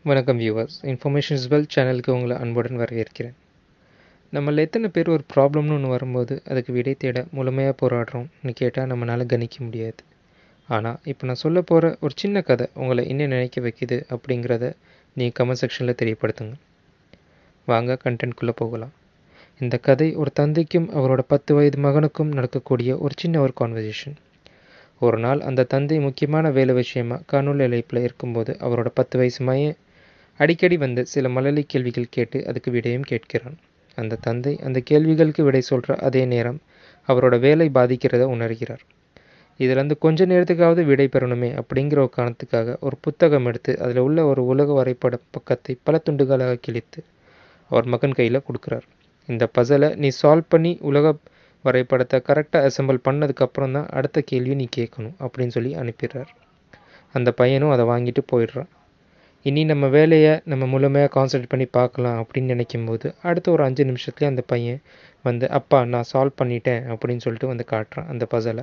வணக்கம் viewers information is well சேனலுக்கு உங்களை அன்புடன் வரவேற்கிறேன் நம்மள எத்தனை பேர் ஒரு ப்ராப்ளம்னு ஒன்று வரும்போது அதுக்கு விடை தேட முழுமையாக போராடுறோம்னு கேட்டால் நம்மளால் கணிக்க முடியாது ஆனால் இப்போ நான் சொல்ல போகிற ஒரு சின்ன கதை உங்களை என்ன நினைக்க வைக்குது அப்படிங்கிறத நீங்கள் கமெண்ட் செக்ஷனில் தெரியப்படுத்துங்க வாங்க கண்டென்ட்குள்ளே போகலாம் இந்த கதை ஒரு தந்தைக்கும் அவரோட பத்து வயது மகனுக்கும் நடக்கக்கூடிய ஒரு சின்ன ஒரு கான்வர்சேஷன் ஒரு நாள் அந்த தந்தை முக்கியமான வேலை விஷயமா காணொலி அழைப்பில் இருக்கும்போது அவரோட பத்து வயசு மையன் அடிக்கடி வந்து சில மழலை கேள்விகள் கேட்டு அதுக்கு விடையும் கேட்கிறான் அந்த தந்தை அந்த கேள்விகளுக்கு விடை சொல்கிற அதே நேரம் அவரோட வேலை பாதிக்கிறத உணர்கிறார் இதிலேருந்து கொஞ்ச நேரத்துக்காவது விடை பெறணுமே அப்படிங்கிற ஒரு காரணத்துக்காக ஒரு புத்தகம் எடுத்து அதில் உள்ள ஒரு உலக வரைபட பக்கத்தை பல துண்டுகளாக கிழித்து அவர் மகன் கையில் கொடுக்குறார் இந்த பசலை நீ சால்வ் பண்ணி உலக வரைபடத்தை கரெக்டாக அசெம்பிள் பண்ணதுக்கப்புறம் தான் அடுத்த கேள்வி நீ கேட்கணும் அப்படின்னு சொல்லி அனுப்பிடுறார் அந்த பையனும் அதை வாங்கிட்டு போயிடுறான் இனி நம்ம வேலையை நம்ம முழுமையாக கான்சன்ட்ரேட் பண்ணி பார்க்கலாம் அப்படின்னு நினைக்கும்போது அடுத்த ஒரு அஞ்சு நிமிஷத்துலேயே அந்த பையன் வந்து அப்பா நான் சால்வ் பண்ணிட்டேன் அப்படின்னு சொல்லிட்டு வந்து காட்டுறான் அந்த பசலை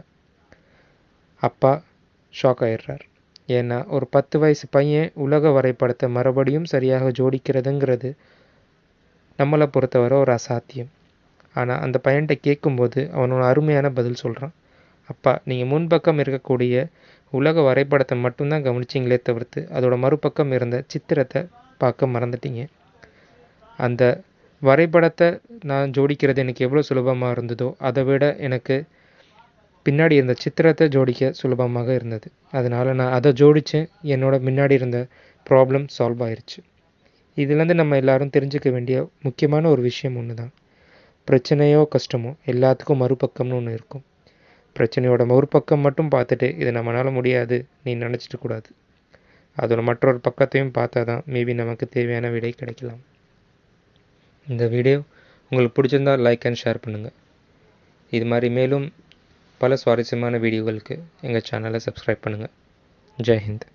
அப்பா ஷாக் ஆயிடுறார் ஏன்னா ஒரு பத்து வயசு பையன் உலக வரைபடத்தை மறுபடியும் சரியாக ஜோடிக்கிறதுங்கிறது நம்மளை பொறுத்தவரை ஒரு அசாத்தியம் ஆனால் அந்த பையன்கிட்ட கேட்கும்போது அவனோட அருமையான பதில் சொல்கிறான் அப்பா நீங்கள் முன்பக்கம் இருக்கக்கூடிய உலக வரைபடத்தை மட்டும்தான் கவனிச்சிங்களே தவிர்த்து அதோட மறுபக்கம் இருந்த சித்திரத்தை பார்க்க மறந்துட்டீங்க அந்த வரைபடத்தை நான் ஜோடிக்கிறது எனக்கு எவ்வளோ சுலபமாக இருந்ததோ அதை விட எனக்கு பின்னாடி இருந்த சித்திரத்தை ஜோடிக்க சுலபமாக இருந்தது அதனால் நான் அதை ஜோடித்தேன் என்னோட முன்னாடி இருந்த ப்ராப்ளம் சால்வ் ஆயிடுச்சு இதுலேருந்து நம்ம எல்லாரும் தெரிஞ்சுக்க வேண்டிய முக்கியமான ஒரு விஷயம் ஒன்று தான் பிரச்சனையோ கஷ்டமோ எல்லாத்துக்கும் மறுபக்கம்னு ஒன்று இருக்கும் பிரச்சனையோட மறுபக்கம் மட்டும் பார்த்துட்டு இது நம்மளால் முடியாது நீ நினச்சிட்டு கூடாது அதோட மற்றொரு பக்கத்தையும் பார்த்தா தான் மேபி நமக்கு தேவையான விடை கிடைக்கலாம் இந்த வீடியோ உங்களுக்கு பிடிச்சிருந்தால் லைக் அண்ட் ஷேர் பண்ணுங்கள் இது மாதிரி மேலும் பல சுவாரஸ்யமான வீடியோகளுக்கு எங்கள் சேனலை சப்ஸ்கிரைப் பண்ணுங்கள் ஜெய் ஹிந்த்